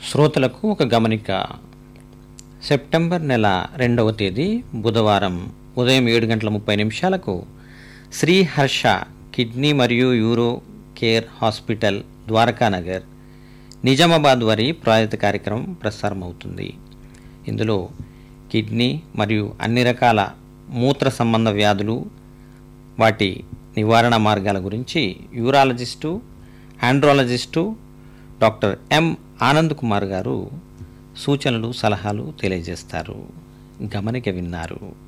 శ్రోతలకు ఒక గమనిక సెప్టెంబర్ నెల రెండవ తేదీ బుధవారం ఉదయం ఏడు గంటల ముప్పై నిమిషాలకు శ్రీ హర్ష కిడ్నీ మరియు uro care hospital Dwarakanagar Nizamabad వారి ప్రాయోజిత కార్యక్రమం ప్రసారం అవుతుంది ఇందులో కిడ్నీ మరియు అన్ని రకాల మూత్ర సంబంధ వ్యాధులు వాటి నివారణ మార్గాల గురించి urologist andrologist doctor M Anand Kumar garu సూచనలు సలహాలు తెలియజేస్తారు గమనిక విన్నారు